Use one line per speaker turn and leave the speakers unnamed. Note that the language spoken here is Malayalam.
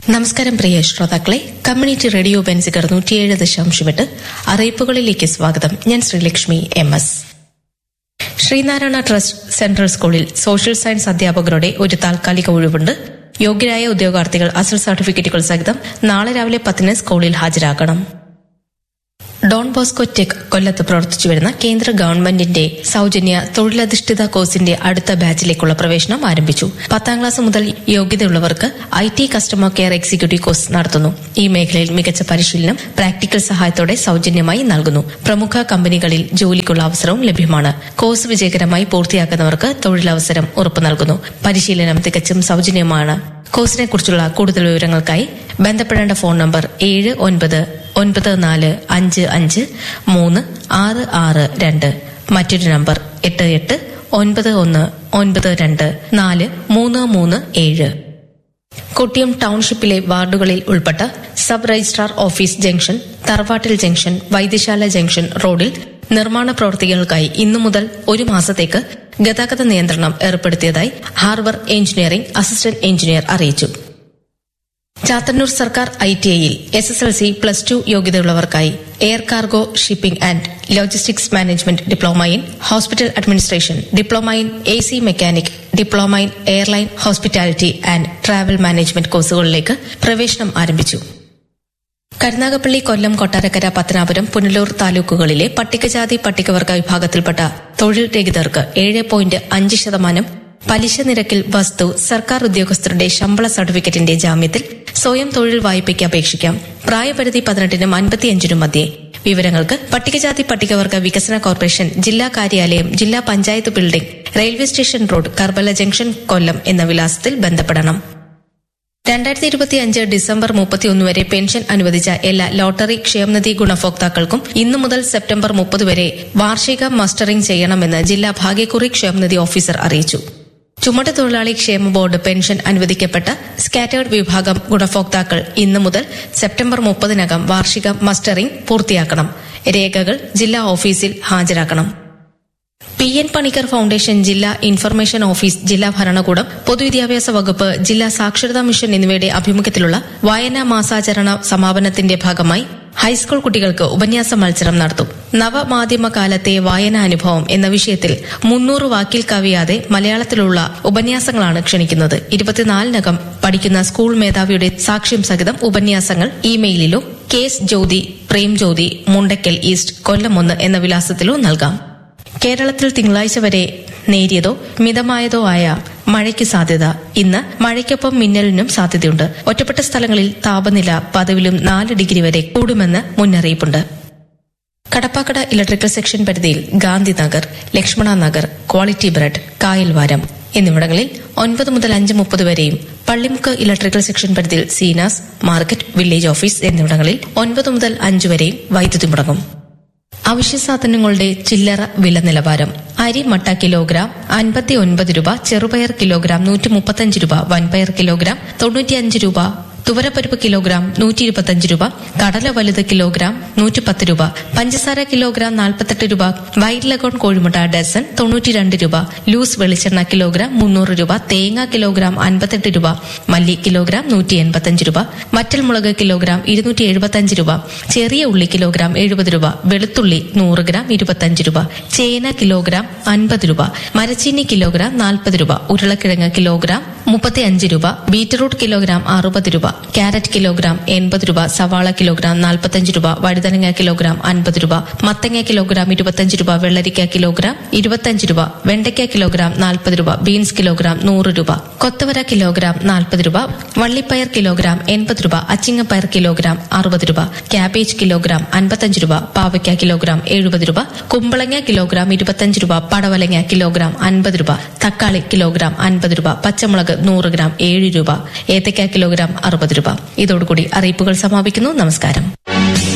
നമസ്കാരം പ്രിയ ശ്രോതാക്കളെ കമ്മ്യൂണിറ്റി റേഡിയോ ബെൻസികർ നൂറ്റിയേഴ് ദശാംശം എട്ട് അറിയിപ്പുകളിലേക്ക് സ്വാഗതം ഞാൻ Sreelakshmi M S Sreenarayana trust central സ്കൂളിൽ സോഷ്യൽ സയൻസ് അധ്യാപകരുടെ ഒരു താൽക്കാലിക ഒഴിവുണ്ട് യോഗ്യരായ ഉദ്യോഗാർത്ഥികൾ അസൽ സർട്ടിഫിക്കറ്റുകൾ സഹിതം നാളെ രാവിലെ പത്തിന് സ്കൂളിൽ ഹാജരാകണം ഡോൺ ബോസ്കോ ടെക് കൊല്ലത്ത് പ്രവർത്തിച്ചു വരുന്ന കേന്ദ്ര ഗവൺമെന്റിന്റെ സൌജന്യ തൊഴിലധിഷ്ഠിത കോഴ്സിന്റെ അടുത്ത ബാച്ചിലേക്കുള്ള പ്രവേശനം ആരംഭിച്ചു പത്താം ക്ലാസ് മുതൽ യോഗ്യതയുള്ളവർക്ക് I T customer care executive course നടത്തുന്നു ഈ മേഖലയിൽ മികച്ച പരിശീലനം പ്രാക്ടിക്കൽ സഹായത്തോടെ സൌജന്യമായി നൽകുന്നു പ്രമുഖ കമ്പനികളിൽ ജോലിക്കുള്ള അവസരവും ലഭ്യമാണ് കോഴ്സ് വിജയകരമായി പൂർത്തിയാക്കുന്നവർക്ക് തൊഴിലവസരം ഉറപ്പു നൽകുന്നു പരിശീലനം തികച്ചും സൌജന്യമാണ് കോഴ്സിനെ കുറിച്ചുള്ള കൂടുതൽ വിവരങ്ങൾക്കായി ബന്ധപ്പെടേണ്ട ഫോൺ നമ്പർ ഏഴ് ഒൻപത് ഒൻപത് നാല് അഞ്ച് അഞ്ച് മൂന്ന് ആറ് ആറ് രണ്ട് മറ്റൊരു നമ്പർ എട്ട് എട്ട് ഒൻപത് ഒന്ന് ഒൻപത് രണ്ട് നാല് മൂന്ന് മൂന്ന് ഏഴ് കൊട്ടിയം ടൌൺഷിപ്പിലെ വാർഡുകളിൽ ഉൾപ്പെട്ട സബ് രജിസ്ട്രാർ ഓഫീസ് ജംഗ്ഷൻ തറവാട്ടിൽ ജംഗ്ഷൻ വൈദ്യശാല ജംഗ്ഷൻ റോഡിൽ നിർമ്മാണ പ്രവൃത്തികൾക്കായി ഇന്നു മുതൽ ഒരു മാസത്തേക്ക് ഗതാഗത നിയന്ത്രണം ഏർപ്പെടുത്തിയതായി ഹാർബർ എഞ്ചിനീയറിംഗ് അസിസ്റ്റന്റ് എഞ്ചിനീയർ അറിയിച്ചു ചാത്തന്നൂർ സർക്കാർ ഐ ടി ഐയിൽ S S L C plus two യോഗ്യതയുള്ളവർക്കായി air cargo shipping and logistics management diploma in hospital administration diploma in A C mechanic diploma in airline hospitality and travel management കോഴ്സുകളിലേക്ക് പ്രവേശനം ആരംഭിച്ചു കരുനാഗപ്പള്ളി കൊല്ലം കൊട്ടാരക്കര പത്തനാപുരം പുനലൂർ താലൂക്കുകളിലെ പട്ടികജാതി പട്ടികവർഗ വിഭാഗത്തിൽപ്പെട്ട തൊഴിൽ രഹിതർക്ക് ഏഴ് പോയിന്റ് അഞ്ച് ശതമാനം പലിശ നിരക്കിൽ വസ്തു സർക്കാർ ഉദ്യോഗസ്ഥരുടെ ശമ്പള സർട്ടിഫിക്കറ്റിന്റെ ജാമ്യത്തിൽ സ്വയം തൊഴിൽ വായ്പയ്ക്ക് അപേക്ഷിക്കാം പ്രായപരിധി പതിനെട്ടിനും അൻപത്തിയഞ്ചിനും മധ്യേ വിവരങ്ങൾക്ക് പട്ടികജാതി പട്ടികവർഗ വികസന കോർപ്പറേഷൻ ജില്ലാ കാര്യാലയം ജില്ലാ panchayat building railway station road Karbala junction Kollam എന്ന വിലാസത്തിൽ ബന്ധപ്പെടണം രണ്ടായിരത്തി ഇരുപത്തിയഞ്ച് ഡിസംബർ മുപ്പത്തിയൊന്ന് വരെ പെൻഷൻ അനുവദിച്ച എല്ലാ ലോട്ടറി ക്ഷേമനിധി ഗുണഭോക്താക്കൾക്കും ഇന്നു മുതൽ സെപ്റ്റംബർ മുപ്പത് വരെ വാർഷിക മസ്റ്ററിംഗ് ചെയ്യണമെന്ന് ജില്ലാ ഭാഗ്യക്കുറി ക്ഷേമനിധി ഓഫീസർ അറിയിച്ചു ചുമട്ട് തൊഴിലാളി ക്ഷേമ ബോർഡ് പെൻഷൻ അനുവദിക്കപ്പെട്ട സ്കാറ്റേർഡ് വിഭാഗം ഗുണഭോക്താക്കൾ ഇന്നു മുതൽ സെപ്റ്റംബർ മുപ്പതിനകം വാർഷിക മസ്റ്ററിംഗ് പൂർത്തിയാക്കണം രേഖകൾ ജില്ലാ ഓഫീസിൽ ഹാജരാക്കണം പി എൻ പണിക്കർ ഫൌണ്ടേഷൻ ജില്ലാ ഇൻഫർമേഷൻ ഓഫീസ് ജില്ലാ ഭരണകൂടം പൊതുവിദ്യാഭ്യാസ വകുപ്പ് ജില്ലാ സാക്ഷരതാ മിഷൻ എന്നിവയുടെ ആഭിമുഖ്യത്തിലുള്ള വായനാ മാസാചരണ സമാപനത്തിന്റെ ഭാഗമായി ഹൈസ്കൂൾ കുട്ടികൾക്ക് ഉപന്യാസ മത്സരം നടത്തും നവമാധ്യമ കാലത്തെ വായനാ അനുഭവം എന്ന വിഷയത്തിൽ മുന്നൂറ് വാക്കിൽ കവിയാതെ മലയാളത്തിലുള്ള ഉപന്യാസങ്ങളാണ് ക്ഷണിക്കുന്നത് ഇരുപത്തിനാലിനകം പഠിക്കുന്ന സ്കൂൾ മേധാവിയുടെ സാക്ഷ്യം സഹിതം ഉപന്യാസങ്ങൾ ഇമെയിലിലോ കേസ് ജ്യോതി പ്രേം ജ്യോതി മുണ്ടക്കൽ ഈസ്റ്റ് കൊല്ലം ഒന്ന് എന്ന വിലാസത്തിലോ നൽകാം കേരളത്തിൽ തിങ്കളാഴ്ച വരെ നേരിയതോ മിതമായതോ ആയ മഴയ്ക്ക് സാധ്യത ഇന്ന് മഴയ്ക്കൊപ്പം മിന്നലിനും സാധ്യതയുണ്ട് ഒറ്റപ്പെട്ട സ്ഥലങ്ങളിൽ താപനില പതിവിലും നാല് ഡിഗ്രി വരെ കൂടുമെന്ന് മുന്നറിയിപ്പുണ്ട് കടപ്പാക്കട ഇലക്ട്രിക്കൽ സെക്ഷൻ പരിധിയിൽ ഗാന്ധിനഗർ ലക്ഷ്മണ നഗർ ക്വാളിറ്റി ബ്രെഡ് കായൽവാരം എന്നിവിടങ്ങളിൽ ഒൻപത് മുതൽ അഞ്ച് മുപ്പത് വരെയും പള്ളിമുക്ക് ഇലക്ട്രിക്കൽ സെക്ഷൻ പരിധിയിൽ സീനാസ് മാർക്കറ്റ് വില്ലേജ് ഓഫീസ് എന്നിവിടങ്ങളിൽ ഒൻപത് മുതൽ അഞ്ച് വരെയും വൈദ്യുതി മുടങ്ങും അവശ്യ സാധനങ്ങളുടെ ചില്ലറ വില നിലവാരം അരി മട്ട കിലോഗ്രാം അൻപത്തി ഒൻപത് രൂപ ചെറുപയർ കിലോഗ്രാം നൂറ്റി മുപ്പത്തഞ്ച് രൂപ വൻപയർ കിലോഗ്രാം തൊണ്ണൂറ്റിയഞ്ച് രൂപ തുവരപ്പരിപ്പ് കിലോഗ്രാം നൂറ്റി ഇരുപത്തഞ്ച് രൂപ കടല വലുത് കിലോഗ്രാം നൂറ്റി പത്ത് രൂപ പഞ്ചസാര കിലോഗ്രാം നാൽപ്പത്തെട്ട് രൂപ വൈറ്റ് ലഗോൺ കോഴിമുട്ട ഡസൻ തൊണ്ണൂറ്റിരണ്ട് രൂപ ലൂസ് വെളിച്ചെണ്ണ കിലോഗ്രാം മുന്നൂറ് രൂപ തേങ്ങ കിലോഗ്രാം അൻപത്തെട്ട് രൂപ മല്ലി കിലോഗ്രാം നൂറ്റി എൺപത്തഞ്ച് രൂപ മറ്റൽ മുളക് കിലോഗ്രാം ഇരുന്നൂറ്റി എഴുപത്തഞ്ച് രൂപ ചെറിയ ഉള്ളി കിലോഗ്രാം എഴുപത് രൂപ വെളുത്തുള്ളി നൂറ് ഗ്രാം ഇരുപത്തഞ്ച് രൂപ ചേന കിലോഗ്രാം അൻപത് രൂപ മരച്ചീനി കിലോഗ്രാം നാൽപ്പത് രൂപ ഉരുളക്കിഴങ്ങ് കിലോഗ്രാം മുപ്പത്തിയഞ്ച് രൂപ ബീറ്റ്റൂട്ട് കിലോഗ്രാം അറുപത് രൂപ ക്യാരറ്റ് കിലോഗ്രാം എൺപത് രൂപ സവാള കിലോഗ്രാം നാൽപ്പത്തഞ്ച് രൂപ വഴുതനങ്ങ കിലോഗ്രാം അൻപത് രൂപ മത്തങ്ങ കിലോഗ്രാം ഇരുപത്തഞ്ച് രൂപ വെള്ളരിക്ക കിലോഗ്രാം ഇരുപത്തഞ്ച് രൂപ വെണ്ടയ്ക്ക കിലോഗ്രാം നാൽപ്പത് രൂപ ബീൻസ് കിലോഗ്രാം നൂറ് രൂപ കൊത്തവര കിലോഗ്രാം നാൽപ്പത് രൂപ വള്ളിപ്പയർ കിലോഗ്രാം എൺപത് രൂപ അച്ചിങ്ങപ്പയർ കിലോഗ്രാം അറുപത് രൂപ ക്യാബേജ് കിലോഗ്രാം അൻപത്തഞ്ച് രൂപ പാവയ്ക്ക കിലോഗ്രാം എഴുപത് രൂപ കുമ്പളങ്ങ കിലോഗ്രാം ഇരുപത്തഞ്ച് രൂപ പടവലങ്ങ കിലോഗ്രാം അൻപത് രൂപ തക്കാളി കിലോഗ്രാം അൻപത് രൂപ പച്ചമുളക് നൂറ് ഗ്രാം ഏഴ് രൂപ ഏത്തയ്ക്ക കിലോഗ്രാം അറുപത് രൂപ ഇതോടുകൂടി അറിയിപ്പുകൾ സമാപിക്കുന്നു നമസ്കാരം